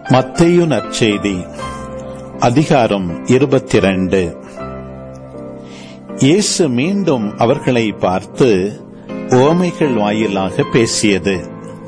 மத்தேயு நற்செய்தி அதிகாரம் இருபத்திரண்டு இயேசு மீண்டும் அவர்களை பார்த்து ஓமைகள் வாயிலாக பேசியது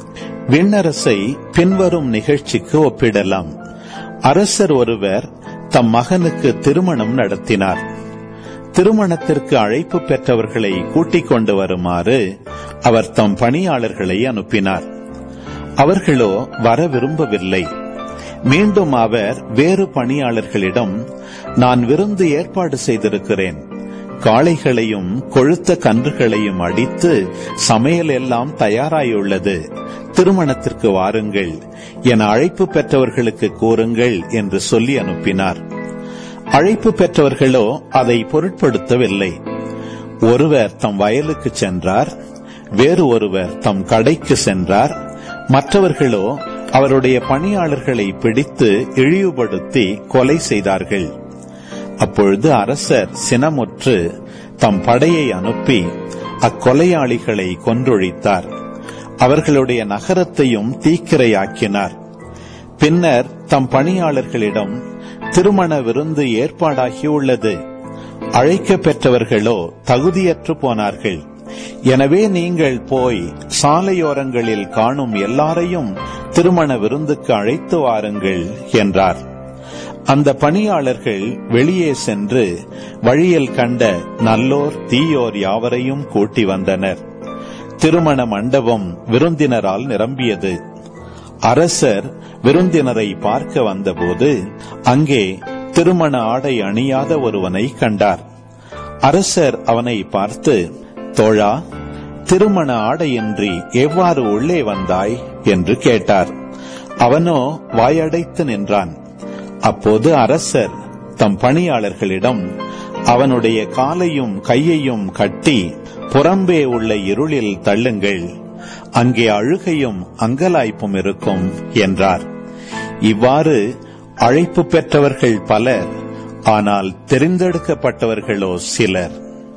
விண்ணரசை பின்வரும் நிகழ்ச்சிக்கு ஒப்பிடலாம் அரசர் ஒருவர் தம் மகனுக்கு திருமணம் நடத்தினார் திருமணத்திற்கு அழைப்பு பெற்றவர்களை கூட்டிக் கொண்டு வருமாறு அவர் தம் பணியாளர்களை அனுப்பினார் அவர்களோ வர விரும்பவில்லை மீண்டும் அவர் வேறு பணியாளர்களிடம் நான் விருந்து ஏற்பாடு செய்திருக்கிறேன் காளைகளையும் கொழுத்த கன்றுகளையும் அடித்து சமையல் எல்லாம் தயாராயுள்ளது திருமணத்திற்கு வாருங்கள் என அழைப்பு பெற்றவர்களுக்கு கூறுங்கள் என்று சொல்லி அனுப்பினார் அழைப்பு பெற்றவர்களோ அதை பொருட்படுத்தவில்லை ஒருவர் தம் வயலுக்கு சென்றார் வேறு ஒருவர் தம் கடைக்கு சென்றார் மற்றவர்களோ அவருடைய பணியாளர்களை பிடித்து இழிவுபடுத்தி கொலை செய்தார்கள் அப்பொழுது அரசர் சினமுற்று தம் படையை அனுப்பி அக்கொலையாளிகளை கொன்றொழித்தார் அவர்களுடைய நகரத்தையும் தீக்கிரையாக்கினார் பின்னர் தம் பணியாளர்களிடம் திருமண விருந்து ஏற்பாடாகியுள்ளது அழைக்க பெற்றவர்களோ தகுதியற்று போனார்கள் எனவே நீங்கள் போய் சாலையோரங்களில் காணும் எல்லாரையும் திருமண விருந்துக்கு அழைத்து வாருங்கள் என்றார் அந்த பணியாளர்கள் வெளியே சென்று வழியில் கண்ட நல்லோர் தீயோர் யாவரையும் கூட்டி வந்தனர் திருமண மண்டபம் விருந்தினரால் நிரம்பியது அரசர் விருந்தினரை பார்க்க வந்தபோது அங்கே திருமண ஆடை அணியாத ஒருவனை கண்டார் அரசர் அவனை பார்த்து தோழா திருமண ஆடையின்றி எவ்வாறு உள்ளே வந்தாய் என்று கேட்டார் அவனோ வாயடைத்து நின்றான் அப்போது அரசர் தம் பணியாளர்களிடம் அவனுடைய காலையும் கையையும் கட்டி புறம்பே உள்ள இருளில் தள்ளுங்கள் அங்கே அழுகையும் அங்கலாய்ப்பும் இருக்கும் என்றார் இவ்வாறு அழைப்பு பெற்றவர்கள் பலர் ஆனால் தெரிந்தெடுக்கப்பட்டவர்களோ சிலர்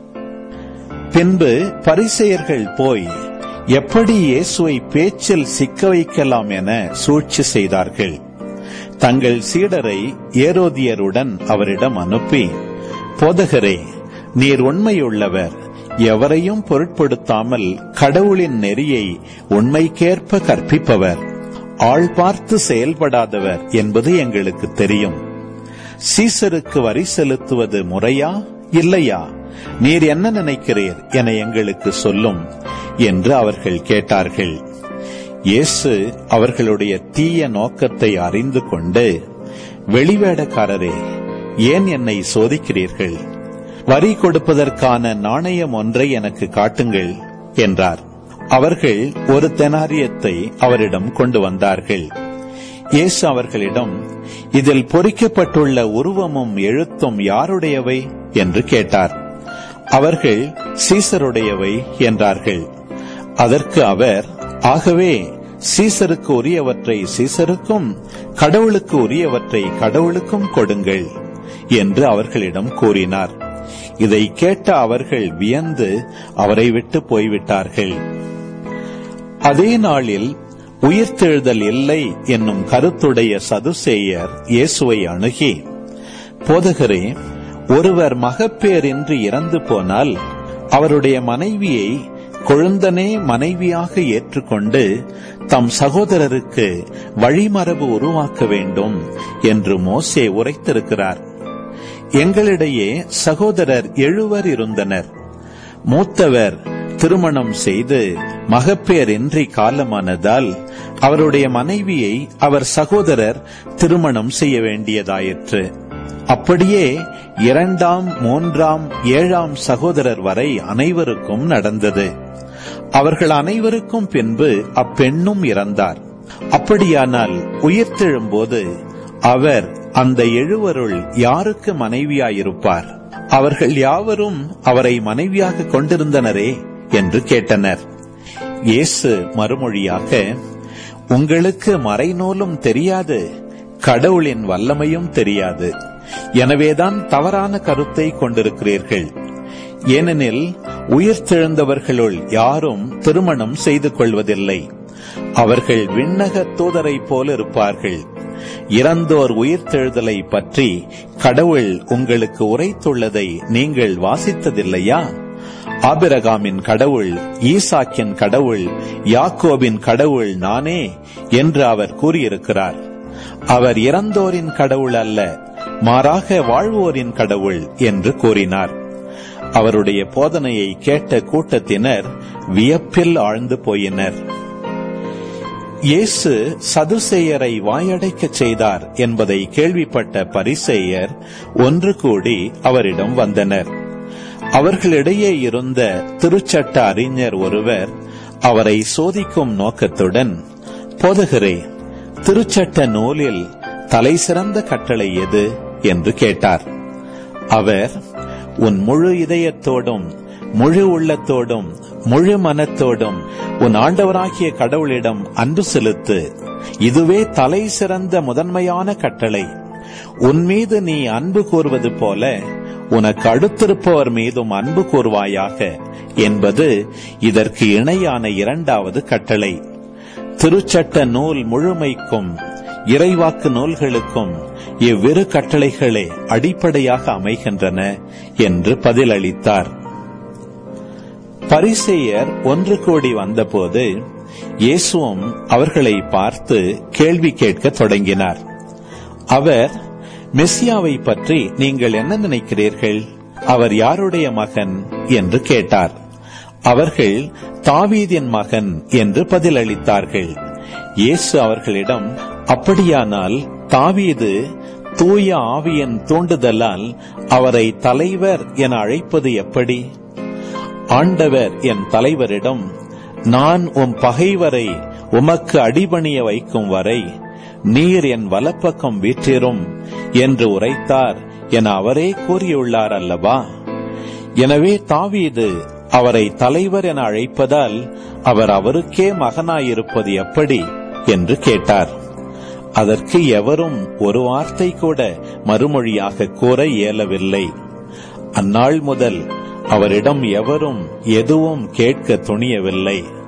பின்பு பரிசெயர்கள் போய் எப்படி இயேசுவை பேச்சில் சிக்க வைக்கலாம் என சூழ்ச்சி செய்தார்கள் தங்கள் சீடரை ஏரோதியருடன் அவரிடம் அனுப்பி போதகரே நீர் உண்மையுள்ளவர் எவரையும் பொருட்படுத்தாமல் கடவுளின் நெறியை உண்மைக்கேற்ப கற்பிப்பவர் ஆள் பார்த்து செயல்படாதவர் என்பது எங்களுக்கு தெரியும் சீசருக்கு வரி செலுத்துவது முறையா இல்லையா நீர் என்ன நினைக்கிறீர் என எங்களுக்கு சொல்லும் என்று அவர்கள் கேட்டார்கள் இயேசு அவர்களுடைய தீய நோக்கத்தை அறிந்து கொண்டு வெளிவேடக்காரரே ஏன் என்னை சோதிக்கிறீர்கள் வரி கொடுப்பதற்கான நாணயம் ஒன்றை எனக்கு காட்டுங்கள் என்றார் அவர்கள் ஒரு தெனாரியத்தை அவரிடம் கொண்டு வந்தார்கள் இயேசு அவர்களிடம் இதில் பொறிக்கப்பட்டுள்ள உருவமும் எழுத்தும் யாருடையவை என்று கேட்டார் அவர்கள் சீசருடையவை என்றார்கள் அதற்கு அவர் ஆகவே சீசருக்கு உரியவற்றை சீசருக்கும் கடவுளுக்கு உரியவற்றை கடவுளுக்கும் கொடுங்கள் என்று அவர்களிடம் கூறினார் இதை கேட்ட அவர்கள் வியந்து அவரை விட்டு போய்விட்டார்கள் அதே நாளில் உயிர்த்தெழுதல் இல்லை என்னும் கருத்துடைய சதுசேயர் இயேசுவை அணுகி போதகரே ஒருவர் மகப்பேரின்றி இறந்து போனால் அவருடைய மனைவியை கொழுந்தனே மனைவியாக ஏற்றுக்கொண்டு தம் சகோதரருக்கு வழிமரபு உருவாக்க வேண்டும் என்று மோசே உரைத்திருக்கிறார் எங்களிடையே சகோதரர் எழுவர் இருந்தனர் மூத்தவர் திருமணம் செய்து மகப்பேரின்றி காலமானதால் அவருடைய மனைவியை அவர் சகோதரர் திருமணம் செய்ய வேண்டியதாயிற்று அப்படியே இரண்டாம் மூன்றாம் ஏழாம் சகோதரர் வரை அனைவருக்கும் நடந்தது அவர்கள் அனைவருக்கும் பின்பு அப்பெண்ணும் இறந்தார் அப்படியானால் உயிர்த்தெழும்போது அவர் அந்த எழுவருள் யாருக்கு மனைவியாயிருப்பார் அவர்கள் யாவரும் அவரை மனைவியாக கொண்டிருந்தனரே என்று கேட்டனர் இயேசு மறுமொழியாக உங்களுக்கு மறைநூலும் தெரியாது கடவுளின் வல்லமையும் தெரியாது எனவேதான் தவறான கருத்தை கொண்டிருக்கிறீர்கள் ஏனெனில் உயிர்த்தெழுந்தவர்களுள் யாரும் திருமணம் செய்து கொள்வதில்லை அவர்கள் விண்ணக தூதரை போல இருப்பார்கள் இறந்தோர் உயிர்த்தெழுதலை பற்றி கடவுள் உங்களுக்கு உரைத்துள்ளதை நீங்கள் வாசித்ததில்லையா ஆபிரகாமின் கடவுள் ஈசாக்கின் கடவுள் யாக்கோபின் கடவுள் நானே என்று அவர் கூறியிருக்கிறார் அவர் இறந்தோரின் கடவுள் அல்ல மாறாக வாழ்வோரின் கடவுள் என்று கூறினார் அவருடைய போதனையை கேட்ட கூட்டத்தினர் வியப்பில் ஆழ்ந்து போயினர் இயேசு சதுசேயரை வாயடைக்கச் செய்தார் என்பதை கேள்விப்பட்ட பரிசேயர் ஒன்று கூடி அவரிடம் வந்தனர் அவர்களிடையே இருந்த திருச்சட்ட அறிஞர் ஒருவர் அவரை சோதிக்கும் நோக்கத்துடன் போதகரே திருச்சட்ட நூலில் தலை சிறந்த கட்டளை எது என்று கேட்டார் அவர் உன் முழு இதயத்தோடும் முழு உள்ளத்தோடும் முழு மனத்தோடும் உன் ஆண்டவராகிய கடவுளிடம் அன்பு செலுத்து இதுவே தலை சிறந்த முதன்மையான கட்டளை உன் மீது நீ அன்பு கூறுவது போல உனக்கு அடுத்திருப்பவர் மீதும் அன்பு கூறுவாயாக என்பது இதற்கு இணையான இரண்டாவது கட்டளை திருச்சட்ட நூல் முழுமைக்கும் இறைவாக்கு நூல்களுக்கும் இவ்விரு கட்டளைகளே அடிப்படையாக அமைகின்றன என்று பதிலளித்தார் பரிசேயர் ஒன்று கூடி வந்தபோது இயேசுவும் அவர்களை பார்த்து கேள்வி கேட்க தொடங்கினார் அவர் மெஸ்ஸியாவை பற்றி நீங்கள் என்ன நினைக்கிறீர்கள் அவர் யாருடைய மகன் என்று கேட்டார் அவர்கள் தாவீதின் மகன் என்று பதிலளித்தார்கள் இயேசு அவர்களிடம் அப்படியானால் தாவீது தூய ஆவியின் தூண்டுதலால் அவரை தலைவர் என அழைப்பது எப்படி ஆண்டவர் என் தலைவரிடம் நான் உம் பகைவரை உமக்கு அடிபணிய வைக்கும் வரை நீர் என் வலப்பக்கம் வீற்றிரும் என்று உரைத்தார் என அவரே கூறியுள்ளார் அல்லவா எனவே தாவீது அவரை தலைவர் என அழைப்பதால் அவர் அவருக்கே மகனாயிருப்பது எப்படி என்று கேட்டார் அதற்கு எவரும் ஒரு வார்த்தை கூட மறுமொழியாக கூற இயலவில்லை அந்நாள் முதல் அவரிடம் எவரும் எதுவும் கேட்க துணியவில்லை